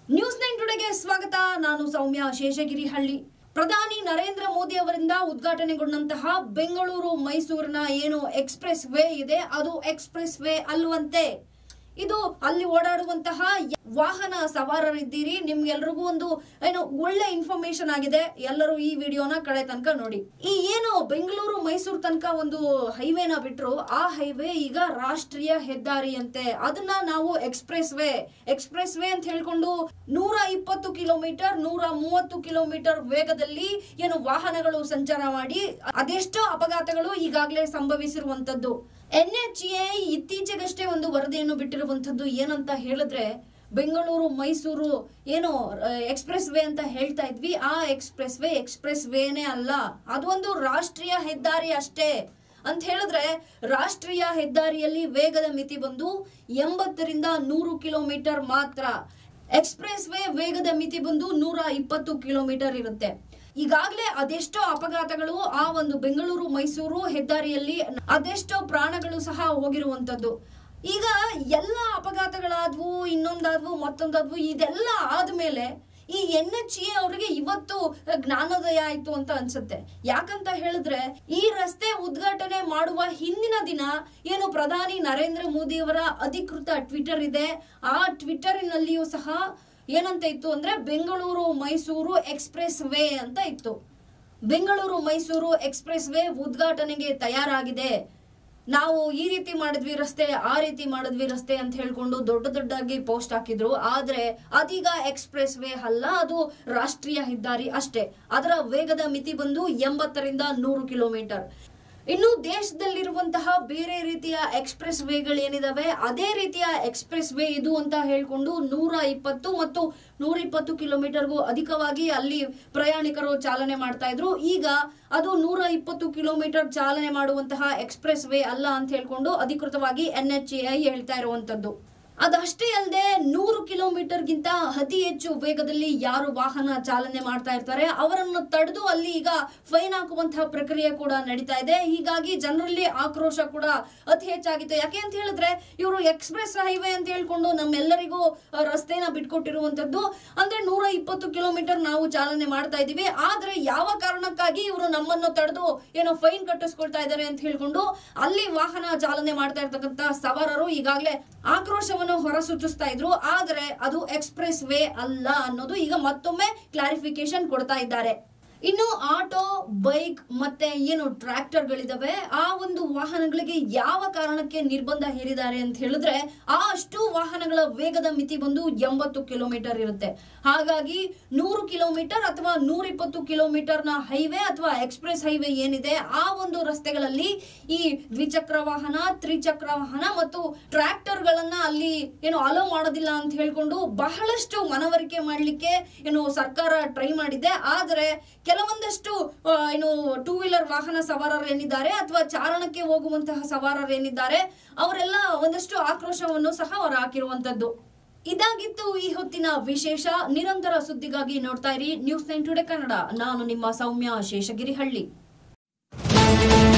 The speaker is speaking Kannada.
ನ್ಯೂಸ್ ನೈನ್ ಟುಡೆಗೆ ಸ್ವಾಗತ ನಾನು ಸೌಮ್ಯ ಶೇಷಗಿರಿ ಹಳ್ಳಿ ಪ್ರಧಾನಿ ನರೇಂದ್ರ ಮೋದಿ ಅವರಿಂದ ಉದ್ಘಾಟನೆಗೊಂಡಂತಹ ಬೆಂಗಳೂರು ಮೈಸೂರಿನ ಏನು ಎಕ್ಸ್ಪ್ರೆಸ್ ವೇ ಇದೆ ಅದು ಎಕ್ಸ್ಪ್ರೆಸ್ ವೇ ಅಲ್ವಂತೆ ಇದು ಅಲ್ಲಿ ಓಡಾಡುವಂತಹ ಯ- ವಾಹನ ಸವಾರರಿದ್ದೀರಿ ನಿಮ್ಗೆಲ್ರಿಗೂ ಒಂದು ಏನು ಒಳ್ಳೆ ಇನ್ಫಾರ್ಮೇಶನ್ ಆಗಿದೆ ಎಲ್ಲರೂ ಈ ವಿಡಿಯೋನ ಕಡೆ ತನಕ ನೋಡಿ ಈ ಏನು ಬೆಂಗಳೂರು ಮೈಸೂರು ತನಕ ಒಂದು ಹೈವೇನ ಬಿಟ್ರು ಆ ಹೈವೇ ಈಗ ರಾಷ್ಟ್ರೀಯ ಹೆದ್ದಾರಿ ಅಂತೆ ಅದನ್ನ ನಾವು ಎಕ್ಸ್ಪ್ರೆಸ್ ವೇ ಎಕ್ಸ್ಪ್ರೆಸ್ ವೇ ಅಂತ ಹೇಳ್ಕೊಂಡು ನೂರ ಇಪ್ಪತ್ತು ಕಿಲೋಮೀಟರ್ ನೂರ ಮೂವತ್ತು ಕಿಲೋಮೀಟರ್ ವೇಗದಲ್ಲಿ ಏನು ವಾಹನಗಳು ಸಂಚಾರ ಮಾಡಿ ಅದೆಷ್ಟೋ ಅಪಘಾತಗಳು ಈಗಾಗಲೇ ಸಂಭವಿಸಿರುವಂತದ್ದು ಎನ್ ಎಚ್ ಎ ಇತ್ತೀಚೆಗಷ್ಟೇ ಒಂದು ವರದಿಯನ್ನು ಬಿಟ್ಟಿರುವಂತದ್ದು ಏನಂತ ಹೇಳಿದ್ರೆ ಬೆಂಗಳೂರು ಮೈಸೂರು ಏನು ಎಕ್ಸ್ಪ್ರೆಸ್ ವೇ ಅಂತ ಹೇಳ್ತಾ ಇದ್ವಿ ಆ ಎಕ್ಸ್ಪ್ರೆಸ್ ವೇ ಎಕ್ಸ್ಪ್ರೆಸ್ ವೇನೇ ಅಲ್ಲ ಅದೊಂದು ರಾಷ್ಟ್ರೀಯ ಹೆದ್ದಾರಿ ಅಷ್ಟೇ ಅಂತ ಹೇಳಿದ್ರೆ ರಾಷ್ಟ್ರೀಯ ಹೆದ್ದಾರಿಯಲ್ಲಿ ವೇಗದ ಮಿತಿ ಬಂದು ಎಂಬತ್ತರಿಂದ ನೂರು ಕಿಲೋಮೀಟರ್ ಮಾತ್ರ ಎಕ್ಸ್ಪ್ರೆಸ್ ವೇ ವೇಗದ ಮಿತಿ ಬಂದು ನೂರ ಇಪ್ಪತ್ತು ಕಿಲೋಮೀಟರ್ ಇರುತ್ತೆ ಈಗಾಗಲೇ ಅದೆಷ್ಟೋ ಅಪಘಾತಗಳು ಆ ಒಂದು ಬೆಂಗಳೂರು ಮೈಸೂರು ಹೆದ್ದಾರಿಯಲ್ಲಿ ಅದೆಷ್ಟೋ ಪ್ರಾಣಗಳು ಸಹ ಹೋಗಿರುವಂತದ್ದು ಈಗ ಎಲ್ಲ ಅಪಘಾತಗಳಾದ್ವು ಇನ್ನೊಂದಾದ್ವು ಮತ್ತೊಂದಾದ್ವು ಇದೆಲ್ಲ ಆದ್ಮೇಲೆ ಈ ಎನ್ ಎಚ್ ಎ ಅವರಿಗೆ ಇವತ್ತು ಜ್ಞಾನೋದಯ ಆಯ್ತು ಅಂತ ಅನ್ಸುತ್ತೆ ಯಾಕಂತ ಹೇಳಿದ್ರೆ ಈ ರಸ್ತೆ ಉದ್ಘಾಟನೆ ಮಾಡುವ ಹಿಂದಿನ ದಿನ ಏನು ಪ್ರಧಾನಿ ನರೇಂದ್ರ ಮೋದಿ ಅವರ ಅಧಿಕೃತ ಟ್ವಿಟರ್ ಇದೆ ಆ ಟ್ವಿಟರಿನಲ್ಲಿಯೂ ಸಹ ಏನಂತ ಇತ್ತು ಅಂದ್ರೆ ಬೆಂಗಳೂರು ಮೈಸೂರು ಎಕ್ಸ್ಪ್ರೆಸ್ ವೇ ಅಂತ ಇತ್ತು ಬೆಂಗಳೂರು ಮೈಸೂರು ಎಕ್ಸ್ಪ್ರೆಸ್ ವೇ ಉದ್ಘಾಟನೆಗೆ ತಯಾರಾಗಿದೆ ನಾವು ಈ ರೀತಿ ಮಾಡಿದ್ವಿ ರಸ್ತೆ ಆ ರೀತಿ ಮಾಡಿದ್ವಿ ರಸ್ತೆ ಅಂತ ಹೇಳ್ಕೊಂಡು ದೊಡ್ಡ ದೊಡ್ಡದಾಗಿ ಪೋಸ್ಟ್ ಹಾಕಿದ್ರು ಆದ್ರೆ ಅದೀಗ ಎಕ್ಸ್ಪ್ರೆಸ್ ವೇ ಅಲ್ಲ ಅದು ರಾಷ್ಟ್ರೀಯ ಹೆದ್ದಾರಿ ಅಷ್ಟೇ ಅದರ ವೇಗದ ಮಿತಿ ಬಂದು ಎಂಬತ್ತರಿಂದ ನೂರು ಕಿಲೋಮೀಟರ್ ಇನ್ನು ದೇಶದಲ್ಲಿರುವಂತಹ ಬೇರೆ ರೀತಿಯ ಎಕ್ಸ್ಪ್ರೆಸ್ ವೇಗಳೇನಿದಾವೆ ಅದೇ ರೀತಿಯ ಎಕ್ಸ್ಪ್ರೆಸ್ ವೇ ಇದು ಅಂತ ಹೇಳ್ಕೊಂಡು ನೂರ ಇಪ್ಪತ್ತು ಮತ್ತು ನೂರ ಇಪ್ಪತ್ತು ಕಿಲೋಮೀಟರ್ಗೂ ಅಧಿಕವಾಗಿ ಅಲ್ಲಿ ಪ್ರಯಾಣಿಕರು ಚಾಲನೆ ಮಾಡ್ತಾ ಇದ್ರು ಈಗ ಅದು ನೂರ ಇಪ್ಪತ್ತು ಕಿಲೋಮೀಟರ್ ಚಾಲನೆ ಮಾಡುವಂತಹ ಎಕ್ಸ್ಪ್ರೆಸ್ ವೇ ಅಲ್ಲ ಅಂತ ಹೇಳ್ಕೊಂಡು ಅಧಿಕೃತವಾಗಿ ಎನ್ ಎಚ್ ಎ ಹೇಳ್ತಾ ಇರುವಂತದ್ದು ಅದಷ್ಟೇ ಅಲ್ಲದೆ ನೂರು ಕಿಲೋಮೀಟರ್ಗಿಂತ ಅತಿ ಹೆಚ್ಚು ವೇಗದಲ್ಲಿ ಯಾರು ವಾಹನ ಚಾಲನೆ ಮಾಡ್ತಾ ಇರ್ತಾರೆ ಅವರನ್ನು ತಡೆದು ಅಲ್ಲಿ ಈಗ ಫೈನ್ ಹಾಕುವಂತಹ ಪ್ರಕ್ರಿಯೆ ಕೂಡ ನಡೀತಾ ಇದೆ ಹೀಗಾಗಿ ಜನರಲ್ಲಿ ಆಕ್ರೋಶ ಕೂಡ ಅತಿ ಹೆಚ್ಚಾಗಿತ್ತು ಯಾಕೆ ಅಂತ ಹೇಳಿದ್ರೆ ಇವರು ಎಕ್ಸ್ಪ್ರೆಸ್ ಹೈವೇ ಅಂತ ಹೇಳ್ಕೊಂಡು ನಮ್ಮೆಲ್ಲರಿಗೂ ಆ, ರಸ್ತೆನ ಬಿಟ್ಕೊಟ್ಟಿರುವಂತದ್ದು ಅಂದ್ರೆ ನೂರ ಇಪ್ಪತ್ತು ಕಿಲೋಮೀಟರ್ ನಾವು ಚಾಲನೆ ಮಾಡ್ತಾ ಇದೀವಿ ಆದ್ರೆ ಯಾವ ಕಾರಣಕ್ಕಾಗಿ ಇವರು ನಮ್ಮನ್ನು ತಡೆದು ಏನೋ ಫೈನ್ ಕಟ್ಟಿಸ್ಕೊಳ್ತಾ ಇದ್ದಾರೆ ಅಂತ ಹೇಳ್ಕೊಂಡು ಅಲ್ಲಿ ವಾಹನ ಚಾಲನೆ ಮಾಡ್ತಾ ಇರ್ತಕ್ಕಂತ ಸವಾರರು ಈಗಾಗಲೇ ಆಕ್ರೋಶವನ್ನು ಹೊರಸೂಚಿಸ್ತಾ ಇದ್ರು ಆದ್ರೆ ಅದು ಎಕ್ಸ್ಪ್ರೆಸ್ ವೇ ಅಲ್ಲ ಅನ್ನೋದು ಈಗ ಮತ್ತೊಮ್ಮೆ ಕ್ಲಾರಿಫಿಕೇಶನ್ ಕೊಡ್ತಾ ಇದ್ದಾರೆ ಇನ್ನು ಆಟೋ ಬೈಕ್ ಮತ್ತೆ ಏನು ಟ್ರ್ಯಾಕ್ಟರ್ಗಳಿದಾವೆ ಆ ಒಂದು ವಾಹನಗಳಿಗೆ ಯಾವ ಕಾರಣಕ್ಕೆ ನಿರ್ಬಂಧ ಹೇರಿದ್ದಾರೆ ಅಂತ ಹೇಳಿದ್ರೆ ಆ ಅಷ್ಟು ವಾಹನಗಳ ವೇಗದ ಮಿತಿ ಬಂದು ಎಂಬತ್ತು ಕಿಲೋಮೀಟರ್ ಇರುತ್ತೆ ಹಾಗಾಗಿ ನೂರು ಕಿಲೋಮೀಟರ್ ಅಥವಾ ನೂರ ಇಪ್ಪತ್ತು ಕಿಲೋಮೀಟರ್ನ ಹೈವೇ ಅಥವಾ ಎಕ್ಸ್ಪ್ರೆಸ್ ಹೈವೇ ಏನಿದೆ ಆ ಒಂದು ರಸ್ತೆಗಳಲ್ಲಿ ಈ ದ್ವಿಚಕ್ರ ವಾಹನ ತ್ರಿಚಕ್ರ ವಾಹನ ಮತ್ತು ಟ್ರ್ಯಾಕ್ಟರ್ ಗಳನ್ನ ಅಲ್ಲಿ ಏನು ಅಲೋ ಮಾಡೋದಿಲ್ಲ ಅಂತ ಹೇಳ್ಕೊಂಡು ಬಹಳಷ್ಟು ಮನವರಿಕೆ ಮಾಡಲಿಕ್ಕೆ ಏನು ಸರ್ಕಾರ ಟ್ರೈ ಮಾಡಿದೆ ಆದ್ರೆ ಕೆಲವೊಂದಷ್ಟು ಆ, ಏನು ಟೂ ವೀಲರ್ ವಾಹನ ಸವಾರರು ಏನಿದ್ದಾರೆ ಅಥವಾ ಚಾರಣಕ್ಕೆ ಹೋಗುವಂತಹ ಸವಾರರು ಏನಿದ್ದಾರೆ ಅವರೆಲ್ಲ ಒಂದಷ್ಟು ಆಕ್ರೋಶವನ್ನು ಸಹ ಹೊರ ಹಾಕಿರುವಂತದ್ದು ಇದಾಗಿತ್ತು ಈ ಹೊತ್ತಿನ ವಿಶೇಷ ನಿರಂತರ ಸುದ್ದಿಗಾಗಿ ನೋಡ್ತಾ ಇರಿ ನ್ಯೂಸ್ ನೈನ್ ಟುಡೇ ಕನ್ನಡ ನಾನು ನಿಮ್ಮ ಸೌಮ್ಯ ಶೇಷಗಿರಿ ಹಳ್ಳಿ